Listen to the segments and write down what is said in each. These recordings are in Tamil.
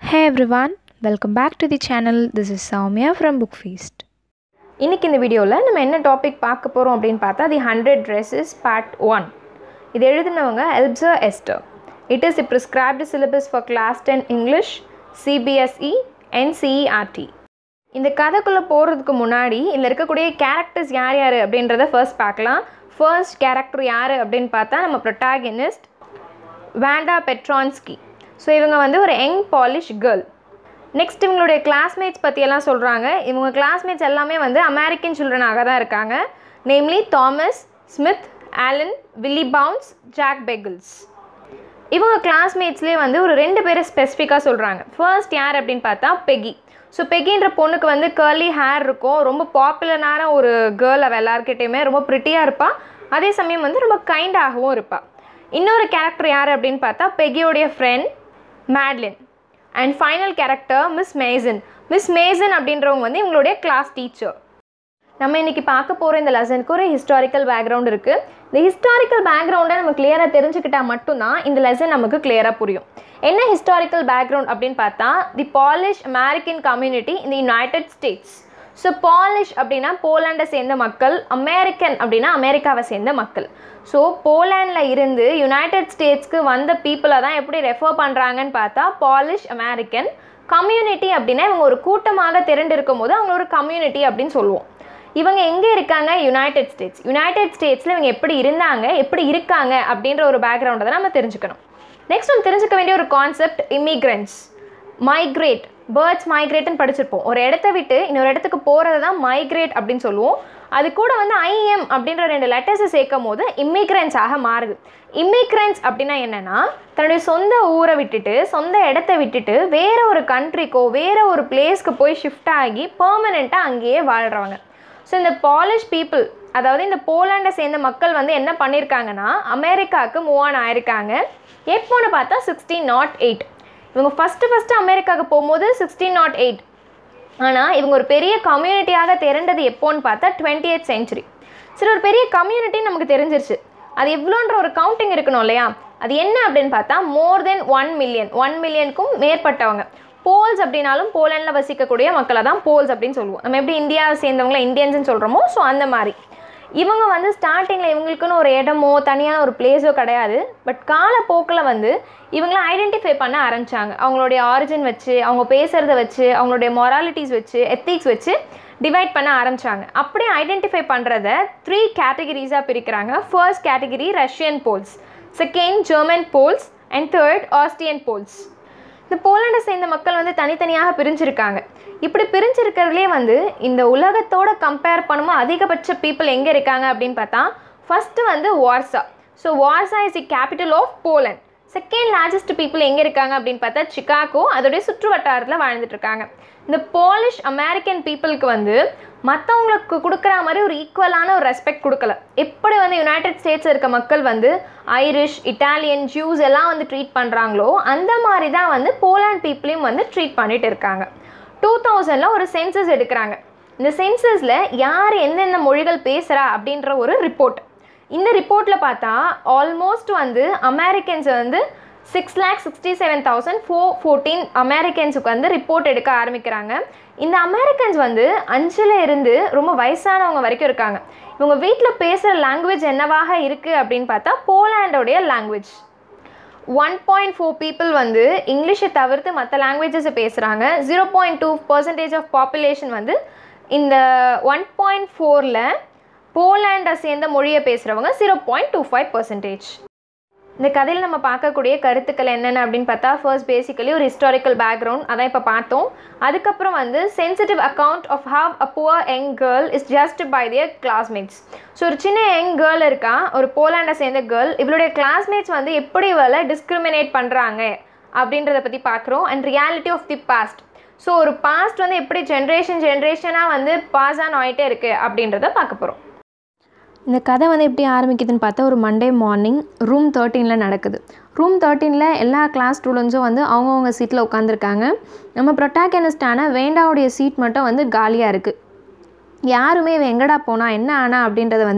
Hey everyone, welcome back to the channel. This is Soumya from Book Feast. இன்றைக்கி இந்த வீடியோவில் நம்ம என்ன டாபிக் பார்க்க போகிறோம் அப்படின்னு பார்த்தா the hundred dresses part one இது எழுதினவங்க Eleanor Estes it is the prescribed syllabus for class ten English CBSE NCERT இந்த கதைக்குள்ளே போகிறதுக்கு முன்னாடி இதில் இருக்கக்கூடிய கேரக்டர்ஸ் யார் யார் அப்படின்றத ஃபர்ஸ்ட் பார்க்கலாம் ஃபர்ஸ்ட் கேரக்டர் யார் அப்படின்னு பார்த்தா நம்ம ப்ரொட்டாகனிஸ்ட் வேண்டா பெட்ரான்ஸ்கி ஸோ இவங்க வந்து ஒரு யங் பாலிஷ் கேர்ள் நெக்ஸ்ட் இவங்களுடைய கிளாஸ்மேட்ஸ் பற்றியெல்லாம் சொல்கிறாங்க இவங்க கிளாஸ்மேட்ஸ் எல்லாமே வந்து அமெரிக்கன் சில்ட்ரனாக தான் இருக்காங்க namely Thomas Smith Allen Willie Bounce Jack Beggles இவங்க கிளாஸ்மேட்ஸ்லேயே வந்து ஒரு ரெண்டு பேரை ஸ்பெசிஃபிக்காக சொல்கிறாங்க ஃபர்ஸ்ட் யார் அப்படின்னு பார்த்தா பெகி ஸோ பெகின்ற பொண்ணுக்கு வந்து கேர்லி ஹேர் இருக்கும் ரொம்ப பாப்புலரான ஒரு கேர்ள் அவள் எல்லாருக்கிட்டேயுமே ரொம்ப ப்ரிட்டியாக இருப்பாள் அதே சமயம் வந்து ரொம்ப கைண்டாகவும் இருப்பாள் இன்னொரு கேரக்டர் யார் அப்படின்னு பார்த்தா பெகியோடைய friend Madeline and final character Miss Mason Miss Mason அப்படின்றவங்க வந்து இவங்களுடைய கிளாஸ் டீச்சர் நம்ம இன்றைக்கி பார்க்க போகிற இந்த லெசனுக்கு ஒரு ஹிஸ்டாரிக்கல் பேக்ரவுண்ட் இருக்குது இந்த ஹிஸ்டாரிக்கல் பேக்ரவுண்டை நம்ம கிளியராக தெரிஞ்சுக்கிட்டால் மட்டும்தான் இந்த லெசன் நமக்கு கிளியராக புரியும் என்ன ஹிஸ்டாரிக்கல் பேக்ரவுண்ட் அப்படின்னு பார்த்தா தி பாலிஷ் அமெரிக்கன் கம்யூனிட்டி இந்த யுனைடெட் ஸ்டேட்ஸ் ஸோ பாலிஷ் அப்படின்னா போலாண்டை சேர்ந்த மக்கள் அமெரிக்கன் அப்படின்னா அமெரிக்காவை சேர்ந்த மக்கள் ஸோ போலாண்டில் இருந்து யுனைடெட் ஸ்டேட்ஸ்க்கு வந்த பீப்புளை தான் எப்படி ரெஃபர் பண்ணுறாங்கன்னு பார்த்தா பாலிஷ் அமெரிக்கன் கம்யூனிட்டி அப்படின்னா இவங்க ஒரு கூட்டமாக திரண்டு இருக்கும் போது அவங்க ஒரு கம்யூனிட்டி அப்படின்னு சொல்லுவோம் இவங்க எங்கே இருக்காங்க யுனைடெட் ஸ்டேட்ஸ் யுனைடெட் ஸ்டேட்ஸில் இவங்க எப்படி இருந்தாங்க எப்படி இருக்காங்க அப்படின்ற ஒரு பேக்ரவுண்டை தான் நம்ம தெரிஞ்சுக்கணும் நெக்ஸ்ட் நம்ம தெரிஞ்சுக்க வேண்டிய ஒரு கான்செப்ட் இமிக்ரண்ட்ஸ் மைக்ரேட் பேர்ட்ஸ் மைக்ரேட்னு படிச்சிருப்போம் ஒரு இடத்த விட்டு இன்னொரு இடத்துக்கு போகிறது தான் மைக்ரேட் அப்படின்னு சொல்லுவோம் அது கூட வந்து ஐஎம் அப்படின்ற ரெண்டு லெட்டர்ஸை சேர்க்கும் போது இம்மிக்ரன்ஸாக மாறுது இம்மிக்ரன்ஸ் அப்படின்னா என்னென்னா தன்னுடைய சொந்த ஊரை விட்டுட்டு சொந்த இடத்த விட்டுட்டு வேற ஒரு கண்ட்ரிக்கோ வேற ஒரு பிளேஸ்க்கு போய் ஷிஃப்ட் ஆகி பர்மனெண்ட்டாக அங்கேயே வாழ்கிறவங்க ஸோ இந்த பாலிஷ் பீப்புள் அதாவது இந்த போலாண்டை சேர்ந்த மக்கள் வந்து என்ன பண்ணியிருக்காங்கன்னா அமெரிக்காவுக்கு மூவ் ஆன் ஆயிருக்காங்க எப்போன்னு பார்த்தா சிக்ஸ்டீன் நாட் எயிட் இவங்க ஃபஸ்ட்டு ஃபஸ்ட்டு அமெரிக்காவுக்கு போகும்போது சிக்ஸ்டீன் நாட் எயிட் ஆனால் இவங்க ஒரு பெரிய கம்யூனிட்டியாக திரண்டது எப்போன்னு பார்த்தா டுவெண்ட்டி எய்த் செஞ்சுரி சரி ஒரு பெரிய கம்யூனிட்டி நமக்கு தெரிஞ்சிருச்சு அது எவ்வளோன்ற ஒரு கவுண்டிங் இருக்கணும் இல்லையா அது என்ன அப்படின்னு பார்த்தா more than one million one மில்லியனுக்கும் மேற்பட்டவங்க போல்ஸ் அப்படின்னாலும் போலண்டில் வசிக்கக்கூடிய மக்களை தான் போல்ஸ் அப்படின்னு சொல்லுவோம் நம்ம எப்படி இந்தியாவை சேர்ந்தவங்கள இந்தியன்ஸ்னு சொல்கிறோமோ ஸோ அந்த மாதிரி இவங்க வந்து ஸ்டார்டிங்கில் இவங்களுக்குன்னு ஒரு இடமோ தனியான ஒரு பிளேஸோ கிடையாது பட் காலப்போக்கில் வந்து இவங்கள ஐடென்டிஃபை பண்ண ஆரம்பித்தாங்க அவங்களுடைய ஆரிஜின் வச்சு அவங்க பேசுகிறத வச்சு அவங்களுடைய மொராலிட்டிஸ் வச்சு எத்திக்ஸ் வச்சு டிவைட் பண்ண ஆரம்பித்தாங்க அப்படியே ஐடென்டிஃபை பண்ணுறத த்ரீ கேட்டகரிஸாக பிரிக்கிறாங்க first category Russian Poles second German Poles and third Austrian Poles இந்த போலாண்டை சேர்ந்த மக்கள் வந்து தனித்தனியாக பிரிஞ்சிருக்காங்க இப்படி பிரிஞ்சிருக்கிறதுலே வந்து இந்த உலகத்தோட கம்பேர் பண்ணும்போது அதிகபட்ச பீப்புள் எங்கே இருக்காங்க அப்படின்னு பார்த்தா ஃபஸ்ட்டு வந்து Warsaw so Warsaw is the capital of Poland second largest people எங்கே இருக்காங்க அப்படின்னு பார்த்தா சிகாகோ அதோடைய சுற்று வட்டாரத்தில் வாழ்ந்துட்டு இருக்காங்க இந்த போலிஷ் அமெரிக்கன் பீப்புளுக்கு வந்து மற்றவங்களுக்கு கொடுக்குற மாதிரி ஒரு ஈக்குவலான ஒரு ரெஸ்பெக்ட் கொடுக்கல எப்படி வந்து யுனைடெட் ஸ்டேட்ஸ் இருக்க மக்கள் வந்து ஐரிஷ் இட்டாலியன் ஜூஸ் எல்லாம் வந்து ட்ரீட் பண்ணுறாங்களோ அந்த மாதிரி தான் வந்து போலாண்ட் பீப்புளையும் வந்து ட்ரீட் பண்ணிட்டு இருக்காங்க டூ தௌசண்டில் ஒரு சென்சஸ் எடுக்கிறாங்க இந்த சென்சஸில் யார் எந்தெந்த மொழிகள் பேசுகிறா அப்படின்ற ஒரு ரிப்போர்ட் இந்த ரிப்போர்ட்டில் பார்த்தா ஆல்மோஸ்ட் வந்து அமெரிக்கன்ஸ் வந்து six lakh sixty seven thousand four fourteen அமெரிக்கன்ஸுக்கு வந்து ரிப்போர்ட் எடுக்க ஆரம்பிக்கிறாங்க இந்த அமெரிக்கன்ஸ் வந்து அஞ்சில் இருந்து ரொம்ப வயசானவங்க வரைக்கும் இருக்காங்க இவங்க வீட்டில் பேசுகிற லாங்குவேஜ் என்னவாக இருக்குது அப்படின்னு பார்த்தா போலாண்டோடைய language one point four people வந்து இங்கிலீஷை தவிர்த்து மற்ற லாங்குவேஜஸை பேசுகிறாங்க zero point two percentage of population வந்து இந்த ஒன் பாயிண்ட் ஃபோரில் போலாண்டை சேர்ந்த மொழியை பேசுகிறவங்க zero point two five percentage இந்த கதையில் நம்ம பார்க்கக்கூடிய கருத்துக்கள் என்னென்ன அப்படின்னு பார்த்தா ஃபர்ஸ்ட் பேசிக்கலி ஒரு ஹிஸ்டாரிக்கல் பேக்ரவுண்ட் அதான் இப்போ பார்த்தோம் அதுக்கப்புறம் வந்து sensitive account of how a poor young girl is just by their classmates so ஒரு சின்ன யங் கேர்ள் இருக்கா ஒரு போலாண்டை சேர்ந்த கேர்ள் இவளுடைய கிளாஸ்மேட்ஸ் வந்து எப்படி இவளை டிஸ்கிரிமினேட் பண்ணுறாங்க அப்படின்றத பற்றி பார்க்குறோம் and reality of the past so ஒரு பாஸ்ட் வந்து எப்படி ஜென்ரேஷன் ஜென்ரேஷனாக வந்து பாஸ் ஆன் ஆகிட்டே இருக்குது அப்படின்றத பார்க்க போகிறோம் இந்த கதை வந்து எப்படி ஆரம்பிக்குதுன்னு பார்த்தா ஒரு மண்டே மார்னிங் ரூம் தேர்ட்டீனில் நடக்குது ரூம் தேர்ட்டீனில் எல்லா கிளாஸ் ஸ்டூடெண்ட்ஸும் வந்து அவங்கவுங்க சீட்டில் உட்காந்துருக்காங்க நம்ம ப்ரொட்டாகனிஸ்டான வேண்டாவுடைய சீட் மட்டும் வந்து காலியாக இருக்குது யாருமே இவ எங்கடா போனா என்ன ஆனா அப்படின்றத வந்து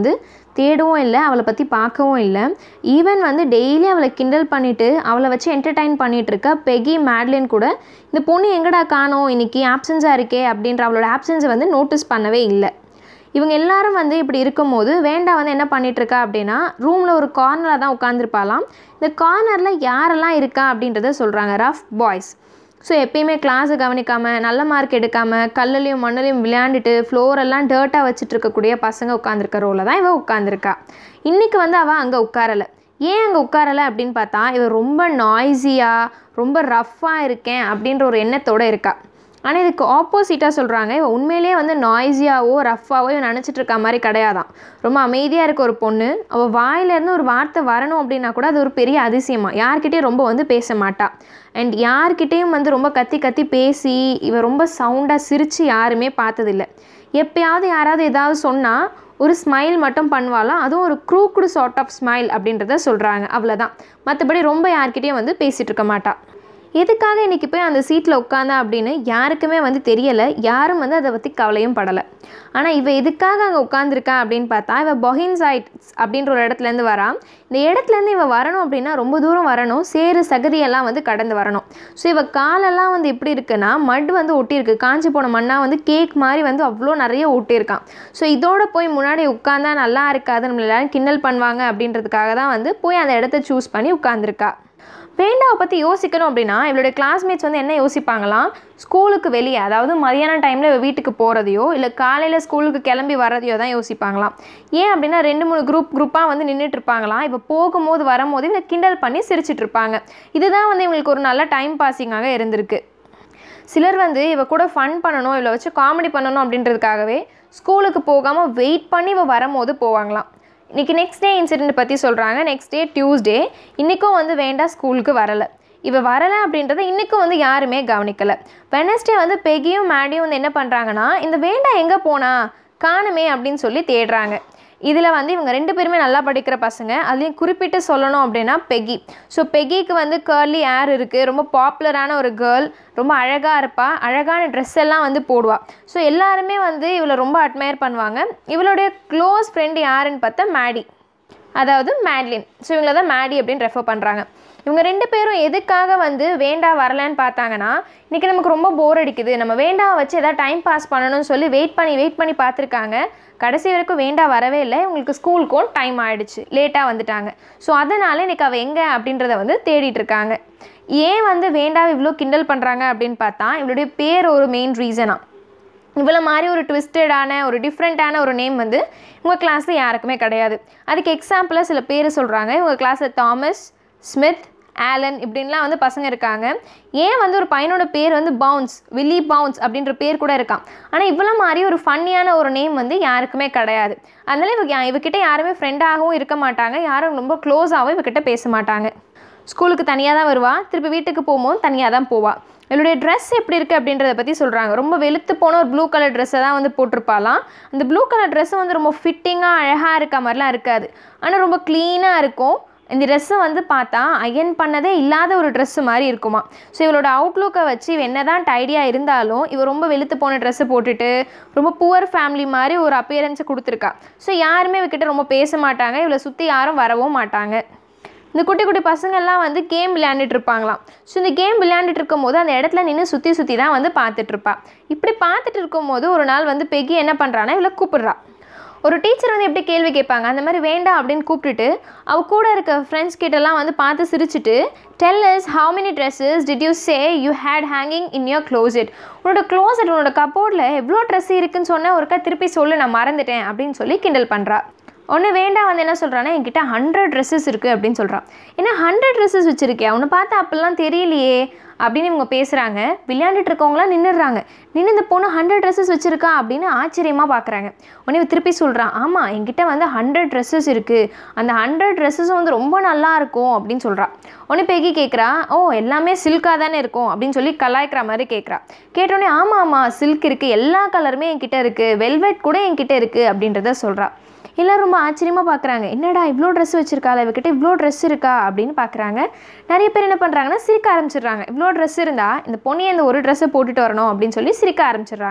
தேடவும் இல்லை அவளை பற்றி பார்க்கவும் இல்லை ஈவன் வந்து டெய்லி அவளை கிண்டல் பண்ணிவிட்டு அவளை வச்சு என்டர்டைன் பண்ணிகிட்டு இருக்க பெகி மேட்லின் கூட இந்த பொண்ணு எங்கடா காணோம் இன்னைக்கு ஆப்சன்ஸாக இருக்கே அப்படின்ற அவளோட ஆப்சன்ஸை வந்து நோட்டீஸ் பண்ணவே இல்லை இவங்க எல்லாரும் வந்து இப்படி இருக்கும்போது வேண்டா வந்து என்ன பண்ணிட்டு இருக்கா அப்படின்னா ரூமில் ஒரு கார்னரில் தான் உட்காந்துருப்பாலாம் இந்த கார்னரில் யாரெல்லாம் இருக்கா அப்படின்றத சொல்கிறாங்க ரஃப் பாய்ஸ் ஸோ எப்பயுமே கிளாஸை கவனிக்காமல் நல்ல மார்க் எடுக்காமல் கல்லுலையும் மண்ணுலையும் விளையாண்டுட்டு ஃப்ளோரெல்லாம் டேர்ட்டாக வச்சுட்டு இருக்கக்கூடிய பசங்க உட்காந்துருக்க ரோலில் தான் இவள் உட்காந்துருக்கா இன்றைக்கி வந்து அவள் அங்கே உட்காரலை ஏன் அங்கே உட்காரலை அப்படின்னு பார்த்தா இவள் ரொம்ப நாய்ஸியாக ரொம்ப ரஃப்பாக இருக்கேன் அப்படின்ற ஒரு எண்ணத்தோடு இருக்கா ஆனால் இதுக்கு ஆப்போசிட்டாக சொல்கிறாங்க இவள் உண்மையிலேயே வந்து நாய்ஸியாவோ ரஃப்பாவோ இவன் நினச்சிட்டு இருக்க மாதிரி கிடையாதான் ரொம்ப அமைதியாக இருக்க ஒரு பொண்ணு அவள் வாயிலேருந்து ஒரு வார்த்தை வரணும் அப்படின்னா கூட அது ஒரு பெரிய அதிசயமாக யார்கிட்டயும் ரொம்ப வந்து பேச மாட்டா அண்ட் யார்கிட்டேயும் வந்து ரொம்ப கத்தி கத்தி பேசி இவ ரொம்ப சவுண்டாக சிரித்து யாருமே பார்த்ததில்ல எப்பயாவது யாராவது ஏதாவது சொன்னால் ஒரு ஸ்மைல் மட்டும் பண்ணுவாளாம் அதுவும் ஒரு க்ரூக்குடு சார்ட் ஆஃப் ஸ்மைல் அப்படின்றத சொல்கிறாங்க அவ்வளோதான் மற்றபடி ரொம்ப யார்கிட்டயும் வந்து பேசிகிட்டு இருக்க மாட்டா எதுக்காக இன்றைக்கி போய் அந்த சீட்டில் உட்காந்தா அப்படின்னு யாருக்குமே வந்து தெரியலை யாரும் வந்து அதை பற்றி கவலையும் படலை ஆனால் இவள் எதுக்காக அங்கே உட்காந்துருக்கா அப்படின்னு பார்த்தா இவள் பொஹின் சைட்ஸ் அப்படின்ற ஒரு இடத்துலேருந்து வரா இந்த இடத்துலேருந்து இவள் வரணும் அப்படின்னா ரொம்ப தூரம் வரணும் சேறு சகதியெல்லாம் வந்து கடந்து வரணும் ஸோ இவள் காலெல்லாம் வந்து எப்படி இருக்குன்னா மட் வந்து ஒட்டியிருக்கு காஞ்சி போன மண்ணாக வந்து கேக் மாதிரி வந்து அவ்வளோ நிறைய ஒட்டியிருக்கான் ஸோ இதோட போய் முன்னாடி உட்காந்தா நல்லா இருக்காது நம்மள எல்லாரும் கிண்டல் பண்ணுவாங்க அப்படின்றதுக்காக தான் வந்து போய் அந்த இடத்த சூஸ் பண்ணி உட்காந்துருக்கா வேண்டாவை பற்றி யோசிக்கணும் அப்படின்னா இவளுடைய கிளாஸ்மேட்ஸ் வந்து என்ன யோசிப்பாங்களாம் ஸ்கூலுக்கு வெளியே அதாவது மதியான டைமில் இவள் வீட்டுக்கு போகிறதையோ இல்லை காலையில் ஸ்கூலுக்கு கிளம்பி வரதையோ தான் யோசிப்பாங்களாம் ஏன் அப்படின்னா ரெண்டு மூணு குரூப் குரூப்பாக வந்து நின்றுட்டு இருப்பாங்களாம் இப்போ போகும்போது வரும்போது இவளை கிண்டல் பண்ணி சிரிச்சிட்டு இருப்பாங்க இதுதான் வந்து இவங்களுக்கு ஒரு நல்ல டைம் பாஸிங்காக இருந்திருக்கு சிலர் வந்து இவ கூட ஃபன் பண்ணணும் இவளை வச்சு காமெடி பண்ணணும் அப்படின்றதுக்காகவே ஸ்கூலுக்கு போகாமல் வெயிட் பண்ணி இவ வரும்போது போவாங்களாம் இன்றைக்கி நெக்ஸ்ட் டே இன்சிடெண்ட் பற்றி சொல்கிறாங்க நெக்ஸ்ட் டே டியூஸ்டே இன்றைக்கும் வந்து வேண்டாம் ஸ்கூலுக்கு வரலை இவ வரலை அப்படின்றத இன்றைக்கும் வந்து யாருமே கவனிக்கலை வெனஸ்டே வந்து பெகியும் மேடியும் வந்து என்ன பண்ணுறாங்கன்னா இந்த வேண்டா எங்கே போனா காணுமே அப்படின்னு சொல்லி தேடுறாங்க இதில் வந்து இவங்க ரெண்டு பேருமே நல்லா படிக்கிற பசங்க அதுலேயும் குறிப்பிட்டு சொல்லணும் அப்படின்னா பெகி ஸோ பெகிக்கு வந்து கேர்லி ஏர் இருக்குது ரொம்ப பாப்புலரான ஒரு கேர்ள் ரொம்ப அழகாக இருப்பா அழகான ட்ரெஸ் எல்லாம் வந்து போடுவா ஸோ எல்லாருமே வந்து இவளை ரொம்ப அட்மையர் பண்ணுவாங்க இவளுடைய க்ளோஸ் ஃப்ரெண்டு யாருன்னு பார்த்தா மேடி அதாவது மேட்லின் ஸோ இவங்கள தான் மேடி அப்படின்னு ரெஃபர் பண்ணுறாங்க இவங்க ரெண்டு பேரும் எதுக்காக வந்து வேண்டா வரலன்னு பார்த்தாங்கன்னா இன்றைக்கி நமக்கு ரொம்ப போர் அடிக்குது நம்ம வேண்டா வச்சு எதாவது டைம் பாஸ் பண்ணணும்னு சொல்லி வெயிட் பண்ணி வெயிட் பண்ணி பார்த்துருக்காங்க கடைசி வரைக்கும் வேண்டா வரவே இல்லை இவங்களுக்கு ஸ்கூலுக்கும் டைம் ஆயிடுச்சு லேட்டாக வந்துட்டாங்க ஸோ அதனால் இன்றைக்கி அவள் எங்கே அப்படின்றத வந்து தேடிட்டு இருக்காங்க ஏன் வந்து வேண்டா இவ்வளோ கிண்டல் பண்ணுறாங்க அப்படின்னு பார்த்தா இவளுடைய பேர் ஒரு மெயின் ரீசனாக இவ்வளோ மாதிரி ஒரு ட்விஸ்டடான ஒரு டிஃப்ரெண்ட்டான ஒரு நேம் வந்து உங்கள் கிளாஸில் யாருக்குமே கிடையாது அதுக்கு எக்ஸாம்பிளாக சில பேர் சொல்கிறாங்க இவங்க கிளாஸில் தாமஸ் ஸ்மித் ஆலன் இப்படின்லாம் வந்து பசங்க இருக்காங்க ஏன் வந்து ஒரு பையனோட பேர் வந்து பவுன்ஸ் வில்லி பவுன்ஸ் அப்படின்ற பேர் கூட இருக்கான் ஆனால் இவ்வளோ மாதிரி ஒரு ஃபன்னியான ஒரு நேம் வந்து யாருக்குமே கிடையாது அதனால இவ இவகிட்ட யாருமே ஃப்ரெண்டாகவும் இருக்க மாட்டாங்க யாரும் ரொம்ப க்ளோஸாகவும் இவகிட்ட பேச மாட்டாங்க ஸ்கூலுக்கு தனியாக தான் வருவா திருப்பி வீட்டுக்கு போகும்போது தனியாக தான் போவாள் இவளுடைய ட்ரெஸ் எப்படி இருக்குது அப்படின்றத பற்றி சொல்கிறாங்க ரொம்ப வெளுத்து போன ஒரு ப்ளூ கலர் ட்ரெஸ்ஸை தான் வந்து போட்டிருப்பாலாம் அந்த ப்ளூ கலர் ட்ரெஸ்ஸு வந்து ரொம்ப ஃபிட்டிங்காக அழகாக இருக்க மாதிரிலாம் இருக்காது ஆனால் ரொம்ப க்ளீனாக இருக்கும் இந்த ட்ரெஸ்ஸை வந்து பார்த்தா அயன் பண்ணதே இல்லாத ஒரு ட்ரெஸ்ஸு மாதிரி இருக்குமா ஸோ இவளோட அவுட்லுக்கை வச்சு இவ என்ன தான் டைடியாக இருந்தாலும் இவ ரொம்ப வெளுத்து போன ட்ரெஸ்ஸை போட்டுட்டு ரொம்ப புவர் ஃபேமிலி மாதிரி ஒரு அப்பியரன்ஸை கொடுத்துருக்கா ஸோ யாருமே இவகிட்ட ரொம்ப பேச மாட்டாங்க இவளை சுற்றி யாரும் வரவும் மாட்டாங்க இந்த குட்டி குட்டி பசங்கள்லாம் வந்து கேம் விளையாண்டுட்டு இருப்பாங்களாம் ஸோ இந்த கேம் விளையாண்டுட்டு இருக்கும்போது அந்த இடத்துல நின்று சுற்றி சுற்றி தான் வந்து பார்த்துட்டு இருப்பா இப்படி பார்த்துட்டு இருக்கும்போது ஒரு நாள் வந்து பெகி என்ன பண்ணுறான்னா இவளை கூப்பிடுறா ஒரு டீச்சர் வந்து எப்படி கேள்வி கேட்பாங்க அந்த மாதிரி வேண்டாம் அப்படின்னு கூப்பிட்டுட்டு அவ கூட இருக்க ஃப்ரெண்ட்ஸ் கிட்டலாம் வந்து பார்த்து சிரிச்சிட்டு tell us how many dresses did you say you had hanging in your closet உன்னோட க்ளோசெட் உன்னோட கப்போர்டில் எவ்வளோ ட்ரெஸ் இருக்குன்னு சொன்ன ஒருக்கா திருப்பி சொல்லு நான் மறந்துட்டேன் அப்படின்னு சொல்லி கிண்டல் பண்ணுறா ஒன்று வேண்டாம் வந்து என்ன சொல்கிறான்னா என்கிட்ட ஹண்ட்ரட் ட்ரெஸ்ஸஸ் இருக்குது அப்படின்னு சொல்கிறான் ஏன்னா ஹண்ட்ரட் ட்ரெஸ்ஸஸ் வச்சுருக்கேன் அவனை பார்த்தா அப்பெல்லாம் தெரியலையே அப்படின்னு இவங்க பேசுகிறாங்க விளையாண்டுட்டு இருக்கவங்களாம் நின்றுடுறாங்க நின்று இந்த பொண்ணு ஹண்ட்ரட் ட்ரெஸ்ஸஸ் வச்சுருக்கா அப்படின்னு ஆச்சரியமாக பார்க்குறாங்க உடனே இவ திருப்பி சொல்கிறான் ஆமாம் என்கிட்ட வந்து ஹண்ட்ரட் ட்ரெஸ்ஸஸ் இருக்குது அந்த ஹண்ட்ரட் ட்ரெஸ்ஸஸும் வந்து ரொம்ப நல்லா இருக்கும் அப்படின்னு சொல்கிறான் உடனே பெகி கேட்குறா ஓ எல்லாமே சில்காக தானே இருக்கும் அப்படின்னு சொல்லி கலாய்க்கிற மாதிரி கேட்குறா கேட்டோடனே ஆமாம் ஆமாம் சில்க் இருக்குது எல்லா கலருமே என்கிட்ட இருக்குது வெல்வெட் கூட என்கிட்ட இருக்குது அப்படின்றத சொல்கிறா எல்லோரும் ரொம்ப ஆச்சரியமாக பார்க்குறாங்க என்னடா இவ்வளோ ட்ரெஸ் வச்சுருக்காள் இவகிட்ட இவ்வளோ ட்ரெஸ் இருக்கா அப்படின்னு பார்க்குறாங்க நிறைய பேர் என்ன பண்ணுறாங்கன்னா சிரிக்க ஆரம்பிச்சிடுறாங்க இவ்வளோ ட்ரெஸ் இருந்தால் இந்த பொண்ணு இந்த ஒரு ட்ரெஸ்ஸை போட்டுட்டு வரணும் அப்படின்னு சொல்லி சிரிக்க ஆரம்பிச்சிடுறாங்க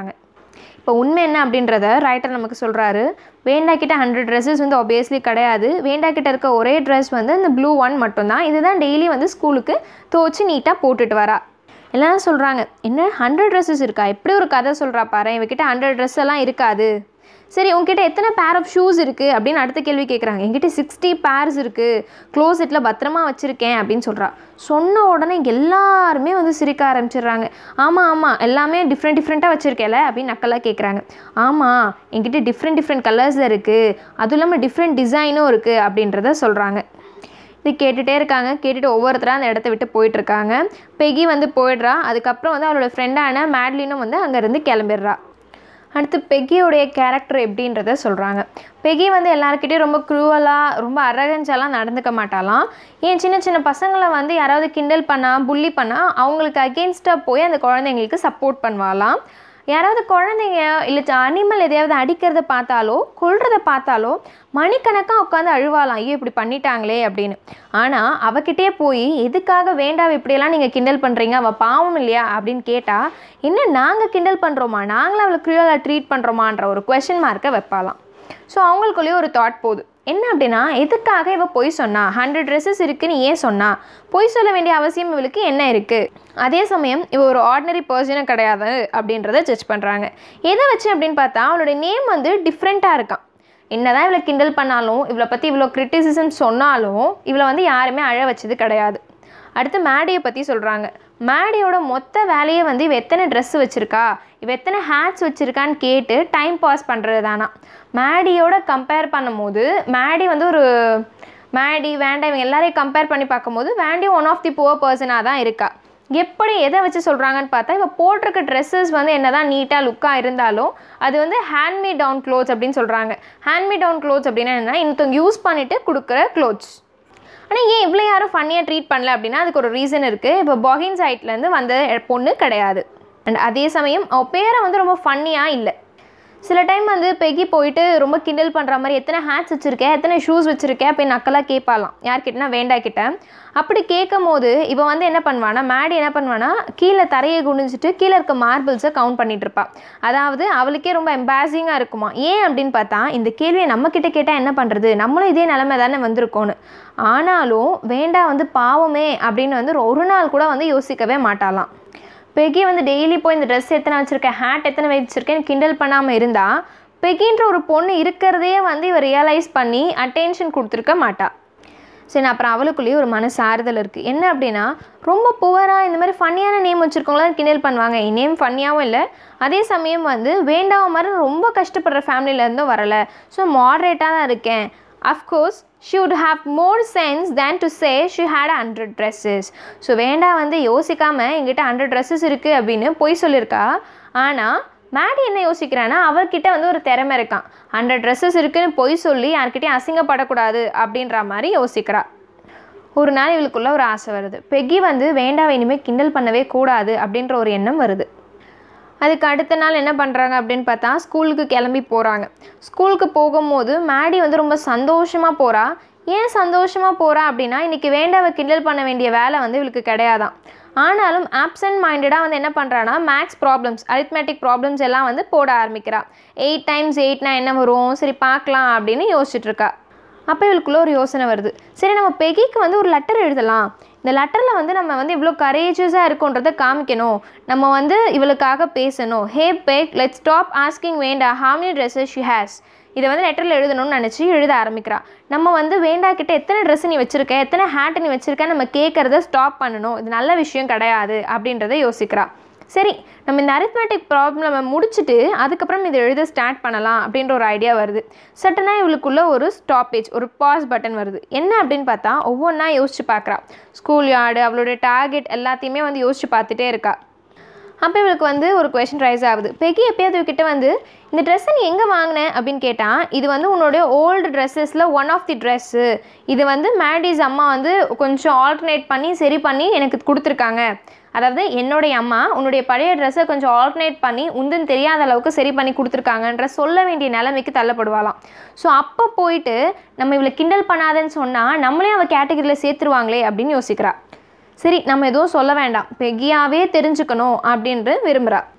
இப்போ உண்மை என்ன அப்படின்றத ரைட்டர் நமக்கு சொல்கிறாரு வேண்டா கிட்ட ஹண்ட்ரட் ட்ரெஸ்ஸஸ் வந்து obviously கிடையாது வேண்டா கிட்ட இருக்க ஒரே ட்ரெஸ் வந்து இந்த ப்ளூ ஒன் மட்டும்தான் இதுதான் டெய்லி வந்து ஸ்கூலுக்கு துவச்சி நீட்டாக போட்டுட்டு வரா எல்லாம் சொல்கிறாங்க என்ன ஹண்ட்ரட் ட்ரெஸ்ஸஸ் இருக்கா எப்படி ஒரு கதை சொல்கிறா பாரு இவகிட்ட ஹண்ட்ரட் ட்ரெஸ் எல்லாம் இருக்காது சரி உங்ககிட்ட எத்தனை பேர் ஆஃப் ஷூஸ் இருக்குது அப்படின்னு அடுத்த கேள்வி கேட்குறாங்க என்கிட்ட சிக்ஸ்டி பேர்ஸ் இருக்குது க்ளோசெட்டில் பத்திரமா வச்சுருக்கேன் அப்படின்னு சொல்கிறா சொன்ன உடனே எல்லாருமே வந்து சிரிக்க ஆரம்பிச்சிடுறாங்க ஆமாம் ஆமாம் எல்லாமே டிஃப்ரெண்ட் டிஃப்ரெண்ட்டாக வச்சுருக்கேல அப்படின்னு நக்கலாக கேட்குறாங்க ஆமாம் என்கிட்ட டிஃப்ரெண்ட் டிஃப்ரெண்ட் கலர்ஸில் இருக்குது அதுவும் இல்லாமல் டிஃப்ரெண்ட் டிசைனும் இருக்குது அப்படின்றத சொல்கிறாங்க இது கேட்டுகிட்டே இருக்காங்க கேட்டுட்டு ஒவ்வொருத்தராக அந்த இடத்த விட்டு போயிட்டுருக்காங்க பெகி வந்து போயிடுறா அதுக்கப்புறம் வந்து அவளோட ஃப்ரெண்டான மேட்லினும் வந்து அங்கேருந்து கிளம்பிடுறா அடுத்து பெகியோடைய கேரக்டர் எப்படின்றத சொல்கிறாங்க பெகி வந்து எல்லாருக்கிட்டையும் ரொம்ப க்ரூவலாக ரொம்ப அரகஞ்சாலாம் நடந்துக்க மாட்டாலாம் ஏன் சின்ன சின்ன பசங்களை வந்து யாராவது கிண்டல் பண்ணால் புள்ளி பண்ணால் அவங்களுக்கு அகெயின்ஸ்டாக போய் அந்த குழந்தைங்களுக்கு சப்போர்ட் பண்ணுவாளாம் யாராவது குழந்தைங்க இல்லை அனிமல் எதையாவது அடிக்கிறத பார்த்தாலோ கொல்றத பார்த்தாலோ மணிக்கணக்காக உட்காந்து அழுவாலாம் ஐயோ இப்படி பண்ணிட்டாங்களே அப்படின்னு ஆனால் அவகிட்டே போய் எதுக்காக வேண்டாம் இப்படியெல்லாம் நீங்கள் கிண்டல் பண்ணுறீங்க அவள் பாவம் இல்லையா அப்படின்னு கேட்டால் என்ன நாங்கள் கிண்டல் பண்ணுறோமா நாங்களும் அவளை க்ரூவலாக ட்ரீட் பண்ணுறோமான்ற ஒரு கொஷின் மார்க்கை வைப்பாலாம் ஸோ அவங்களுக்குள்ளேயே ஒரு தாட் போகுது என்ன அப்படின்னா எதுக்காக இவ பொய் சொன்னா ஹண்ட்ரட் ட்ரெஸ்ஸஸ் இருக்குன்னு ஏன் சொன்னா பொய் சொல்ல வேண்டிய அவசியம் இவளுக்கு என்ன இருக்குது அதே சமயம் இவ ஒரு ஆர்டினரி பர்சனும் கிடையாது அப்படின்றத ஜட்ஜ் பண்ணுறாங்க எதை வச்சு அப்படின்னு பார்த்தா அவளுடைய நேம் வந்து டிஃப்ரெண்ட்டாக இருக்கான் என்னதான் இவளை கிண்டல் பண்ணாலும் இவளை பற்றி இவ்வளோ கிரிட்டிசிசம் சொன்னாலும் இவளை வந்து யாருமே அழ வச்சது கிடையாது அடுத்து மேடியை பற்றி சொல்கிறாங்க மேடியோட மொத்த வேலையை வந்து இவ எத்தனை ட்ரெஸ் வச்சுருக்கா இவ எத்தனை ஹேட்ஸ் வச்சுருக்கான்னு கேட்டு டைம் பாஸ் பண்ணுறது தானா மேடியோட கம்பேர் பண்ணும்போது மேடி வந்து ஒரு மேடி வேண்டாம் இவங்க எல்லாரையும் கம்பேர் பண்ணி பார்க்கும்போது வேண்டி ஒன் ஆஃப் தி புவர் பர்சனாக தான் இருக்கா எப்படி எதை வச்சு சொல்கிறாங்கன்னு பார்த்தா இவ போட்டிருக்க ட்ரெஸ்ஸஸ் வந்து என்ன தான் நீட்டாக லுக்காக இருந்தாலும் அது வந்து ஹேண்ட்மேட் டவுன் க்ளோத்ஸ் அப்படின்னு சொல்கிறாங்க ஹேண்ட்மேட் டவுன் க்ளோத்ஸ் அப்படின்னா என்ன இன்னொருத்தவங்க யூஸ் பண்ணிவிட்டு கொடுக்குற க்ளோத்ஸ் ஆனால் ஏன் இவ்வளோ யாரும் ஃபன்னியாக ட்ரீட் பண்ணல அப்படின்னா அதுக்கு ஒரு ரீசன் இருக்குது இப்போ பாகின் சைட்லேருந்து வந்த பொண்ணு கிடையாது அண்ட் அதே சமயம் அவ பேரை வந்து ரொம்ப ஃபன்னியாக இல்லை சில டைம் வந்து பெகி போயிட்டு ரொம்ப கிண்டல் பண்ணுற மாதிரி எத்தனை ஹேட்ஸ் வச்சுருக்கேன் எத்தனை ஷூஸ் வச்சுருக்கேன் அப்படின்னு நக்கலாக கேட்பாலாம் யார்கிட்டனா வேண்டா கிட்ட அப்படி கேட்கும் போது இவன் வந்து என்ன பண்ணுவானா மேடி என்ன பண்ணுவானா கீழே தரையை குனிஞ்சிட்டு கீழே இருக்க மார்பிள்ஸை கவுண்ட் பண்ணிட்டு இருப்பா அதாவது அவளுக்கே ரொம்ப எம்பாசிங்காக இருக்குமா ஏன் அப்படின்னு பார்த்தா இந்த கேள்வியை நம்மக்கிட்ட கேட்டால் என்ன பண்ணுறது நம்மளும் இதே நிலமை தானே வந்திருக்கோன்னு ஆனாலும் வேண்டா வந்து பாவமே அப்படின்னு வந்து ஒரு நாள் கூட வந்து யோசிக்கவே மாட்டாளாம் பெகி வந்து டெய்லி போய் இந்த ட்ரெஸ் எத்தனை வச்சுருக்கேன் ஹேட் எத்தனை வச்சுருக்கேன்னு கிண்டல் பண்ணாமல் இருந்தால் பெகின்ற ஒரு பொண்ணு இருக்கிறதே வந்து இவ ரியலைஸ் பண்ணி அட்டென்ஷன் கொடுத்துருக்க மாட்டா சரி அப்புறம் அவளுக்குள்ளேயே ஒரு மனசு ஆறுதல் இருக்குது என்ன அப்படின்னா ரொம்ப புவராக இந்த மாதிரி ஃபன்னியான நேம் வச்சுருக்கவங்களாம் கிண்டல் பண்ணுவாங்க என் நேம் ஃபன்னியாகவும் இல்லை அதே சமயம் வந்து வேண்டாம மாதிரி ரொம்ப கஷ்டப்படுற ஃபேமிலியிலேருந்தும் வரலை ஸோ மாட்ரேட்டாக தான் இருக்கேன் of course she would have more sense than to say she had a hundred dresses so வேண்டாம் வந்து யோசிக்காமல் எங்கிட்ட ஹண்ட்ரட் ட்ரெஸ்ஸஸ் இருக்குது அப்படின்னு பொய் சொல்லியிருக்கா ஆனால் மேடி என்ன யோசிக்கிறான்னா அவர்கிட்ட வந்து ஒரு திறமை இருக்கான் ஹண்ட்ரட் ட்ரெஸ்ஸஸ் இருக்குன்னு பொய் சொல்லி யார்கிட்டயும் அசிங்கப்படக்கூடாது அப்படின்ற மாதிரி யோசிக்கிறா ஒரு நாள் இவளுக்குள்ள ஒரு ஆசை வருது பெகி வந்து வேண்டாம் இனிமேல் கிண்டல் பண்ணவே கூடாது அப்படின்ற ஒரு எண்ணம் வருது அதுக்கு அடுத்த நாள் என்ன பண்ணுறாங்க அப்படின்னு பார்த்தா ஸ்கூலுக்கு கிளம்பி போகிறாங்க ஸ்கூலுக்கு போகும்போது மேடி வந்து ரொம்ப சந்தோஷமாக போகிறா ஏன் சந்தோஷமாக போகிறா அப்படின்னா இன்றைக்கி வேண்டாவை கிண்டல் பண்ண வேண்டிய வேலை வந்து இவளுக்கு கிடையாதான் ஆனாலும் ஆப்சன்ட் மைண்டடாக வந்து என்ன பண்ணுறான்னா மேக்ஸ் ப்ராப்ளம்ஸ் அரித்மேட்டிக் ப்ராப்ளம்ஸ் எல்லாம் வந்து போட ஆரம்பிக்கிறா எயிட் டைம்ஸ் எயிட்னா என்ன வரும் சரி பார்க்கலாம் அப்படின்னு யோசிச்சுட்டு இருக்கா அப்போ இவளுக்குள்ள ஒரு யோசனை வருது சரி நம்ம பெகிக்கு வந்து ஒரு லெட்டர் எழுதலாம் இந்த லெட்டரில் வந்து நம்ம வந்து இவ்வளோ கரேஜஸாக இருக்கோன்றதை காமிக்கணும் நம்ம வந்து இவளுக்காக பேசணும் hey Peg let stop asking வேண்டா how many dresses she has இதை வந்து லெட்டரில் எழுதணும்னு நினச்சி எழுத ஆரம்பிக்கிறா நம்ம வந்து வேண்டா கிட்ட எத்தனை ட்ரெஸ் நீ வச்சிருக்க எத்தனை ஹேட் நீ வச்சிருக்க நம்ம கேட்குறத ஸ்டாப் பண்ணணும் இது நல்ல விஷயம் கிடையாது அப்படின்றத யோசிக்கிறா சரி நம்ம இந்த அரித்மேட்டிக் ப்ராப்ளமை முடிச்சுட்டு அதுக்கப்புறம் இதை எழுத ஸ்டார்ட் பண்ணலாம் அப்படின்ற ஒரு ஐடியா வருது சட்டனாக இவளுக்குள்ள ஒரு ஸ்டாப்பேஜ் ஒரு பாஸ் பட்டன் வருது என்ன அப்படின்னு பார்த்தா ஒவ்வொன்றா யோசிச்சு பார்க்குறா ஸ்கூல் யார்டு அவளுடைய டார்கெட் எல்லாத்தையுமே வந்து யோசிச்சு பார்த்துட்டே இருக்கா அப்போ இவளுக்கு வந்து ஒரு கொஷின் ரைஸ் ஆகுது பெகி எப்பயாவது இவகிட்ட வந்து இந்த ட்ரெஸ்ஸை நீ எங்கே வாங்கின அப்படின்னு கேட்டால் இது வந்து உன்னுடைய ஓல்டு ட்ரெஸ்ஸஸில் ஒன் ஆஃப் தி ட்ரெஸ்ஸு இது வந்து மேடிஸ் அம்மா வந்து கொஞ்சம் ஆல்டர்னேட் பண்ணி சரி பண்ணி எனக்கு கொடுத்துருக்காங்க அதாவது என்னுடைய அம்மா உன்னுடைய பழைய ட்ரெஸ்ஸை கொஞ்சம் ஆல்டர்னேட் பண்ணி உந்துன்னு தெரியாத அளவுக்கு சரி பண்ணி கொடுத்துருக்காங்கன்ற சொல்ல வேண்டிய நிலைமைக்கு தள்ளப்படுவாளாம் ஸோ அப்போ போயிட்டு நம்ம இவளை கிண்டல் பண்ணாதன்னு சொன்னால் நம்மளே அவள் கேட்டகரியில் சேர்த்துருவாங்களே அப்படின்னு யோசிக்கிறா சரி நம்ம எதுவும் சொல்ல வேண்டாம் பெகியாவே தெரிஞ்சுக்கணும் அப்படின்ட்டு விரும்புகிறா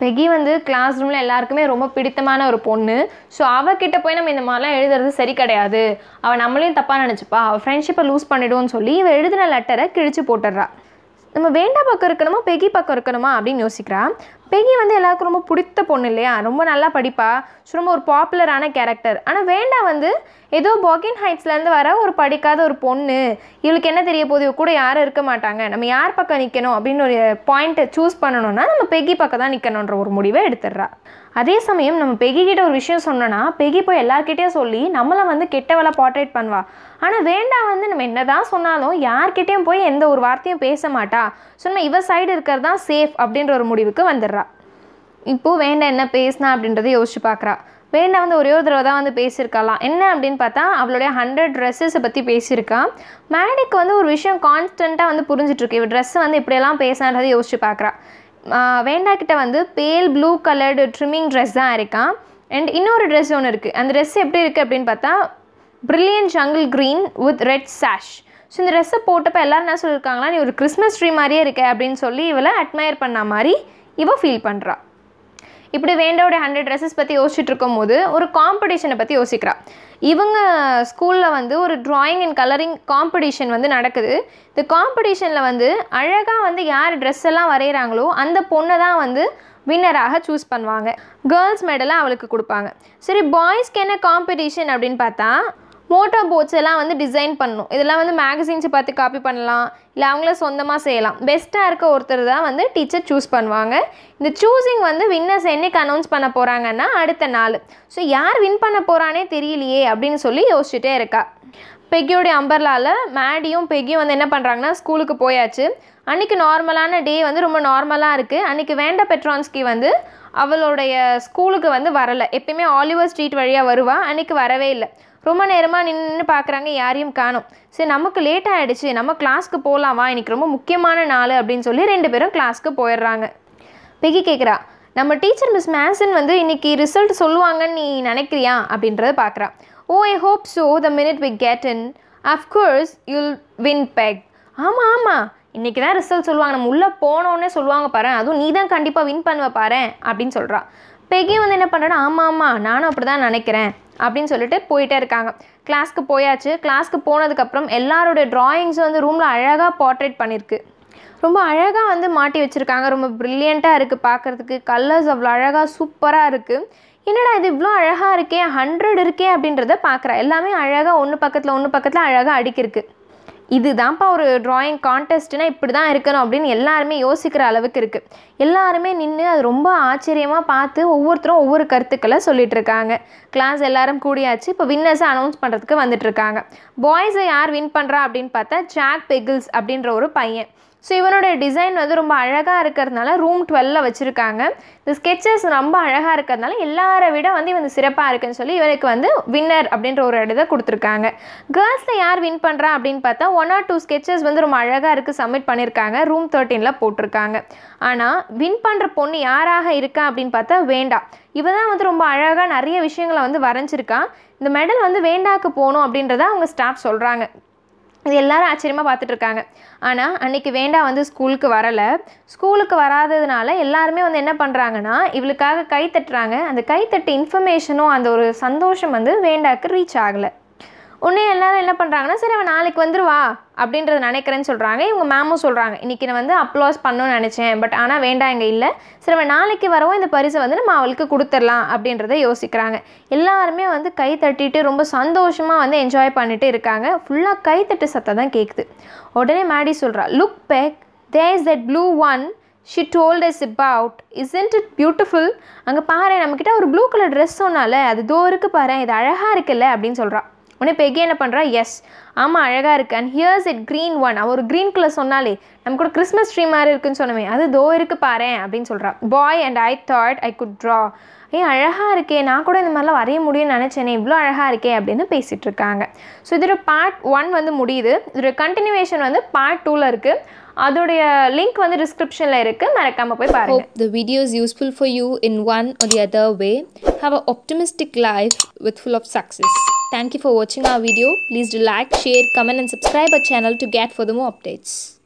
பெகி வந்து கிளாஸ் ரூமில் எல்லாருக்குமே ரொம்ப பிடித்தமான ஒரு பொண்ணு ஸோ அவகிட்ட போய் நம்ம இந்த மாதிரிலாம் எழுதுறது சரி கிடையாது அவள் நம்மளையும் தப்பாக நினச்சிப்பா அவள் ஃப்ரெண்ட்ஷிப்பை லூஸ் பண்ணிடுவோன்னு சொல்லி இவள் எழுதின லெட்டரை கிழிச்சு போட்டுடுறா நம்ம வேண்டா பக்கம் இருக்கணுமா பெகி பக்கம் இருக்கணுமா அப்படின்னு யோசிக்கிறா பெகி வந்து எல்லாருக்கும் ரொம்ப பிடித்த பொண்ணு இல்லையா ரொம்ப நல்லா படிப்பா ஸோ ரொம்ப ஒரு பாப்புலரான கேரக்டர் ஆனால் வேண்டா வந்து ஏதோ பாக்கின் ஹைட்ஸ்லேருந்து வர ஒரு படிக்காத ஒரு பொண்ணு இவளுக்கு என்ன தெரிய போகுது இவ கூட யாரும் இருக்க மாட்டாங்க நம்ம யார் பக்கம் நிற்கணும் அப்படின்னு ஒரு பாயிண்ட்டை சூஸ் பண்ணணும்னா நம்ம பெகி பக்கம் தான் நிற்கணுன்ற ஒரு முடிவை எடுத்துடுறா அதே சமயம் நம்ம பெகி கிட்ட ஒரு விஷயம் சொன்னோன்னா பெகி போய் எல்லார்கிட்டயும் சொல்லி நம்மளை வந்து கெட்டவளை பார்ட்ரேட் பண்ணுவா ஆனால் வேண்டாம் வந்து நம்ம என்னதான் சொன்னாலும் யார்கிட்டயும் போய் எந்த ஒரு வார்த்தையும் பேச மாட்டா ஸோ நம்ம இவ சைடு இருக்கிறது தான் சேஃப் அப்படின்ற ஒரு முடிவுக்கு வந்துடுறா இப்போது வேண்டாம் என்ன பேசினா அப்படின்றத யோசிச்சு பார்க்குறா வேண்டாம் வந்து ஒரே ஒரு தடவை தான் வந்து பேசியிருக்கலாம் என்ன அப்படின்னு பார்த்தா அவளுடைய ஹண்ட்ரட் ட்ரெஸ்ஸஸை பற்றி பேசியிருக்கா மேடிக்கு வந்து ஒரு விஷயம் கான்ஸ்டண்ட்டாக வந்து புரிஞ்சிட்ருக்கு இவ ட்ரெஸ்ஸை வந்து இப்படியெல்லாம் பேசினான்றதை யோசிச்சு பார்க்குறா வேண்டா கிட்ட வந்து பேல் ப்ளூ கலர்டு ட்ரிம்மிங் ட்ரெஸ் தான் இருக்கான் அண்ட் இன்னொரு ட்ரெஸ் ஒன்று இருக்குது அந்த ட்ரெஸ் எப்படி இருக்குது அப்படின்னு பார்த்தா brilliant jungle green with red sash so இந்த ட்ரெஸ்ஸை போட்டப்போ எல்லோரும் என்ன சொல்லியிருக்காங்களா நீ ஒரு கிறிஸ்மஸ் ட்ரீ மாதிரியே இருக்க அப்படின்னு சொல்லி இவளை அட்மயர் பண்ண மாதிரி இவ ஃபீல் பண்ணுறா இப்படி வேண்டாவோட ஹண்ட்ரட் ட்ரெஸ்ஸஸ் பற்றி யோசிச்சுட்டு இருக்கும்போது ஒரு காம்படிஷனை பற்றி யோசிக்கிறா இவங்க ஸ்கூலில் வந்து ஒரு ட்ராயிங் அண்ட் கலரிங் காம்படிஷன் வந்து நடக்குது இந்த காம்படிஷனில் வந்து அழகாக வந்து யார் ட்ரெஸ் எல்லாம் வரைகிறாங்களோ அந்த பொண்ணை தான் வந்து வின்னராக சூஸ் பண்ணுவாங்க கேர்ள்ஸ் மெடலை அவளுக்கு கொடுப்பாங்க சரி பாய்ஸ்க்கு என்ன காம்படிஷன் அப்படின்னு பார்த்தா மோட்டார் போட்ஸ் எல்லாம் வந்து டிசைன் பண்ணணும் இதெல்லாம் வந்து மேகசின்ஸை பார்த்து காப்பி பண்ணலாம் இல்லை அவங்களே சொந்தமாக செய்யலாம் பெஸ்ட்டாக இருக்க ஒருத்தர் தான் வந்து டீச்சர் சூஸ் பண்ணுவாங்க இந்த சூஸிங் வந்து வின்னர்ஸ் என்னைக்கு அனௌன்ஸ் பண்ண போகிறாங்கன்னா அடுத்த நாள் ஸோ யார் வின் பண்ண போகிறானே தெரியலையே அப்படின்னு சொல்லி யோசிச்சுட்டே இருக்கா பெக்கியோடைய அம்பர்லாவில் மேடியும் பெக்கியும் வந்து என்ன பண்ணுறாங்கன்னா ஸ்கூலுக்கு போயாச்சு அன்றைக்கி நார்மலான டே வந்து ரொம்ப நார்மலாக இருக்குது அன்றைக்கி வேண்ட பெட்ரான்ஸ்கி வந்து அவளுடைய ஸ்கூலுக்கு வந்து வரலை எப்பயுமே ஆலிவர் ஸ்ட்ரீட் வழியாக வருவா அன்றைக்கி வரவே இல்லை ரொம்ப நேரமாக நின்று பார்க்குறாங்க யாரையும் காணும் சரி நமக்கு லேட் ஆகிடுச்சு நம்ம கிளாஸ்க்கு போகலாமா இன்றைக்கி ரொம்ப முக்கியமான நாள் அப்படின்னு சொல்லி ரெண்டு பேரும் கிளாஸ்க்கு போயிடுறாங்க பெகி கேட்குறா நம்ம டீச்சர் மிஸ் மேசன் வந்து இன்றைக்கி ரிசல்ட் சொல்லுவாங்கன்னு நீ நினைக்கிறியா அப்படின்றத பார்க்குறா oh I hope so the minute we get in of course you'll win Peg ஆமாம் ஆமாம் இன்றைக்கி தான் ரிசல்ட் சொல்லுவாங்க நம்ம உள்ளே போனோன்னே சொல்லுவாங்க பாரு அதுவும் நீ தான் கண்டிப்பாக வின் பண்ணுவ பாரு அப்படின்னு சொல்கிறா பெகி வந்து என்ன பண்ணுறா ஆமாம் ஆமாம் நானும் அப்படி தான் நினைக்கிறேன் அப்படின்னு சொல்லிட்டு போயிட்டே இருக்காங்க கிளாஸ்க்கு போயாச்சு கிளாஸ்க்கு போனதுக்கப்புறம் எல்லாரோட ட்ராயிங்ஸும் வந்து ரூமில் அழகாக போர்ட்ரேட் பண்ணியிருக்கு ரொம்ப அழகாக வந்து மாட்டி வச்சுருக்காங்க ரொம்ப ப்ரில்லியண்ட்டாக இருக்குது பார்க்குறதுக்கு கலர்ஸ் அவ்வளோ அழகாக சூப்பராக இருக்குது என்னடா இது இவ்வளோ அழகாக இருக்கே ஹண்ட்ரட் இருக்கே அப்படின்றத பார்க்குறா எல்லாமே அழகாக ஒன்று பக்கத்தில் ஒன்று பக்கத்தில் அழகாக அடிக்கிருக்கு இதுதான்ப்பா ஒரு ட்ராயிங் கான்டெஸ்ட்னா இப்படி தான் இருக்கணும் அப்படின்னு எல்லாருமே யோசிக்கிற அளவுக்கு இருக்குது எல்லாருமே நின்று அது ரொம்ப ஆச்சரியமாக பார்த்து ஒவ்வொருத்தரும் ஒவ்வொரு கருத்துக்களை சொல்லிட்டு இருக்காங்க கிளாஸ் எல்லாரும் கூடியாச்சு இப்போ வின்னர்ஸை அனௌன்ஸ் பண்ணுறதுக்கு வந்துட்டு இருக்காங்க பாய்ஸை யார் வின் பண்ணுறா அப்படின்னு பார்த்தா ஜாக் பெகிள்ஸ் அப்படின்ற ஒரு பையன் ஸோ இவனோட டிசைன் வந்து ரொம்ப அழகாக இருக்கிறதுனால ரூம் டுவெல்ல வச்சுருக்காங்க இந்த ஸ்கெச்சஸ் ரொம்ப அழகாக இருக்கிறதுனால எல்லாரை விட வந்து இவன் சிறப்பாக இருக்குன்னு சொல்லி இவனுக்கு வந்து வின்னர் அப்படின்ற ஒரு இடத்தை கொடுத்துருக்காங்க கேர்ள்ஸில் யார் வின் பண்ணுறா அப்படின்னு பார்த்தா ஒன் ஆர் டூ ஸ்கெச்சஸ் வந்து ரொம்ப அழகாக இருக்குது சப்மிட் பண்ணியிருக்காங்க ரூம் தேர்ட்டீனில் போட்டிருக்காங்க ஆனால் வின் பண்ணுற பொண்ணு யாராக இருக்கா அப்படின்னு பார்த்தா வேண்டாம் இவ தான் வந்து ரொம்ப அழகாக நிறைய விஷயங்களை வந்து வரைஞ்சிருக்கா இந்த மெடல் வந்து வேண்டாக்கு போகணும் அப்படின்றத அவங்க ஸ்டாஃப் சொல்கிறாங்க இது எல்லாரும் ஆச்சரியமாக பார்த்துட்டு இருக்காங்க ஆனால் அன்றைக்கி வேண்டா வந்து ஸ்கூலுக்கு வரலை ஸ்கூலுக்கு வராததுனால எல்லாருமே வந்து என்ன பண்ணுறாங்கன்னா இவளுக்காக கை தட்டுறாங்க அந்த கைத்தட்டு இன்ஃபர்மேஷனும் அந்த ஒரு சந்தோஷம் வந்து வேண்டாக்கு ரீச் ஆகலை உடனே எல்லாரும் என்ன பண்ணுறாங்கன்னா சரி அவன் நாளைக்கு வந்துருவா அப்படின்றத நினைக்கிறேன்னு சொல்கிறாங்க இவங்க மேமும் சொல்கிறாங்க இன்றைக்கி நான் வந்து அப்ளாஸ் பண்ணணும்னு நினச்சேன் பட் ஆனால் வேண்டாம் இங்கே இல்லை சரி அவன் நாளைக்கு வரவும் இந்த பரிசை வந்து நம்ம அவளுக்கு கொடுத்துடலாம் அப்படின்றத யோசிக்கிறாங்க எல்லாருமே வந்து கை தட்டிட்டு ரொம்ப சந்தோஷமாக வந்து என்ஜாய் பண்ணிட்டு இருக்காங்க ஃபுல்லாக கை தட்டு சத்தம் தான் கேட்குது உடனே மேடி சொல்கிறா look back there is that blue one she told us about isn't it beautiful அங்கே பாரு நம்மக்கிட்ட ஒரு ப்ளூ கலர் ட்ரெஸ் சொன்னால அது தோ இருக்கு பாரு இது அழகாக இருக்குல்ல அப்படின்னு சொல்கிறா உடனே பெகி என்ன பண்ணுறா எஸ் ஆமாம் அழகாக இருக்குது and here's it green one அவள் ஒரு க்ரீன் கலர் சொன்னாலே நம்ம கூட கிறிஸ்மஸ் ட்ரீ மாதிரி இருக்குன்னு சொன்னமே அது தோ இருக்கு பாரு அப்படின்னு சொல்கிறா boy and I thought I could draw a அழகாக இருக்கே நான் கூட இந்த மாதிரிலாம் வரைய முடியும்னு நினச்சேனே இவ்வளோ அழகாக இருக்கே அப்படின்னு பேசிகிட்டு இருக்காங்க ஸோ இதோட பார்ட் ஒன் வந்து முடியுது இதோட கண்டினியூவேஷன் வந்து பார்ட் டூவில் இருக்குது அதோடைய லிங்க் வந்து டிஸ்கிரிப்ஷனில் இருக்குது மறக்காமல் போய் பாருங்கள் Hope the video is useful for you in one or the other way. Have an optimistic life with full of success. Thank you for watching our video. Please do like, share, comment and subscribe our channel to get further more updates.